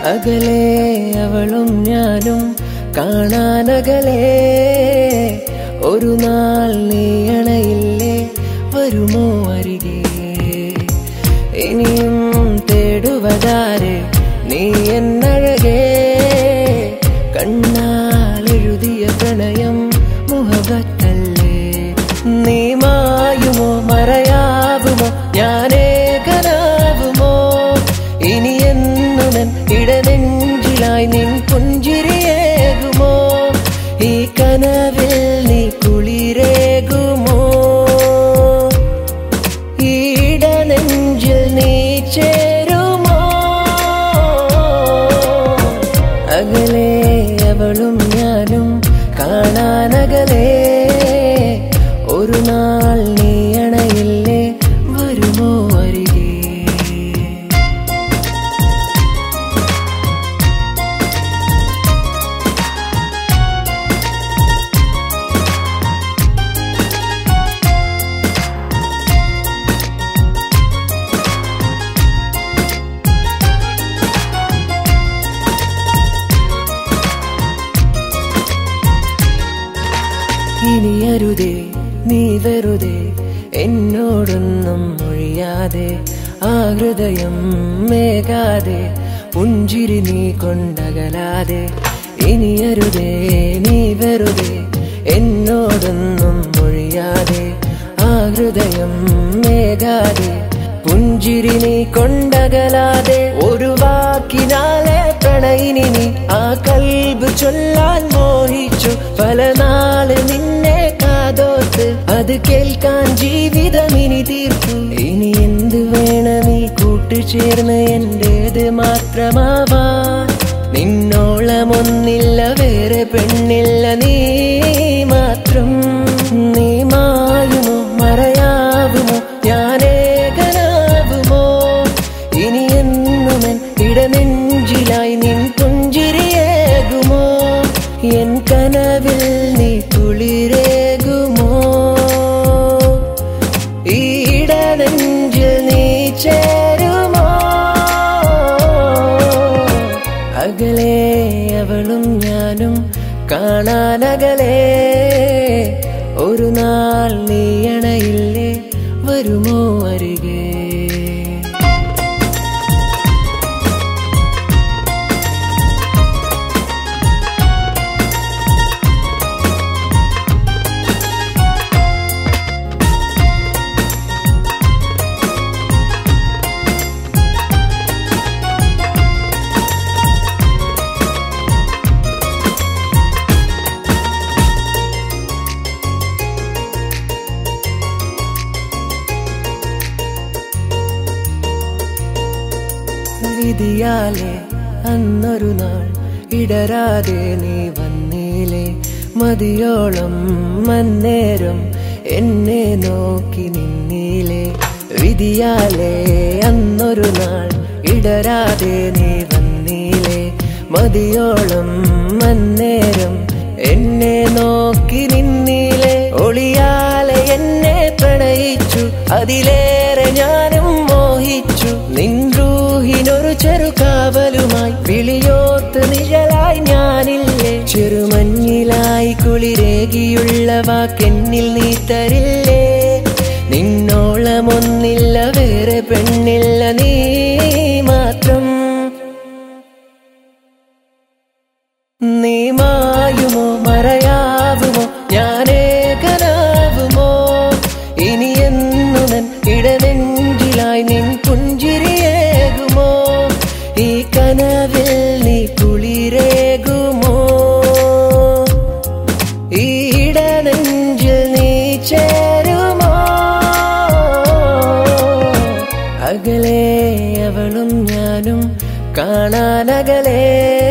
അകലെ അവളും ഞാനും കാണാനകലെ ഒരു നാൾ നീ അണയില്ലേ വരുമോ അരികെ ഇനിയും തേടുവതാരെ നീ എന്നഴകേ കണ്ണാൽ എഴുതിയ പ്രണയം മുഹബത്തല്ലേ നീ മായുമോ മറയാവുമോ ഞാനേകനാവുമോ ഇനി എന്നുമൻ ഇടനെഞ്ചിലായി നിൻ പുഞ്ചിരിയേകുമോ ഈ കനവിൽ നീ കുളിരേകുമോ ഈ ഇടനെഞ്ചിൽ നീ ചേരുമോ അകലെ അവളും ഞാനും കാണാനകലെ ഒരു നാൾ നീ അണയില്ലേ വരുമോ അരികെ ഇനി അരുതേ നീ വെറുതെ എന്നോടൊന്നും മൊഴിയാതെ ആ ഹൃദയം മേകാതെ പുഞ്ചിരി നീ കൊണ്ടകലാതെ ഇനി അരുതേ നീ വെറുതെ എന്നോടൊന്നും മൊഴിയാതെ ആ ഹൃദയം മേകാതെ പുഞ്ചിരി നീ കൊണ്ടകലാതെ ഒരു വാക്കിനാലെ പ്രണയിനി നീ ആ കൽബ് ചൊല്ലാൻ മോഹിച്ചു പല നാള് നിന്നെ കാതോത്ത് അത് കേൾക്കാൻ ജീവിതം ഇനി തീർത്തു ഇനി എന്ത് വേണം ഈ കൂട്ടുചേർന്ന് എന്റേത് മാത്രമാവാൻ നിന്നോളമൊന്നില്ല വേറെ പെണ്ണില്ല നീ മാത്രം നീ മായുമോ മറയാവുമോ ഞാനേകനാവുമോ ഇനി എന്നുമൻ ഇടനെഞ്ചിലായി നിൻ പുഞ്ചിരിയേകുമോ എൻ കനവിൽ നീ കുളിരേകുമോ ഈ ഇടനെഞ്ചിൽ നീ ചേരുമോ അകലെ അവളും ഞാനും കാണാനകലെ ഒരു നാൾ നീ അണയില്ലേ വരുമോ അരികെ വിധിയാലെ അന്നൊരു നാൾ ഇടരാതെ നീ വന്നീലേ മതിയോളം മന്നേരം എന്നെ നോക്കി നിന്നീലേ വിധിയാലെ അന്നൊരു നാൾ ഇടരാതെ നീ വന്നീലേ മതിയോളം മന്നേരം എന്നെ നോക്കി നിന്നീലേ ഒളിയാലെ എന്നെ പ്രണയിച്ചു അതിലേറെ ഞാനും മോഹിച്ചു നിൻറൂഹിനൊരു ചെറുകാവലുമായി വിളിയോത്ത് നിഴലായി ഞാനില്ലേ ചെറുമഞ്ഞിലായി കുളിരേകിയുള്ള വാക്കെന്നിൽ നീ തരില്ലേ നിന്നോളമൊന്നില്ല വേറെ പെണ്ണില്ല നീ മാത്രം നീ മായുമോ മറയാവുമോ ഞാനേകനാവുമോ ഇനി എന്നുമൻ ഇടനെഞ്ചിലായി നിൻ പുഞ്ചിരിയേകുമോ ഈ കനവിൽ നീ കുളിരേകുമോ ഈ ഇടനെഞ്ചിൽ നീ ചേരുമോ അകലെ അവളും ഞാനും കാണാനകലേ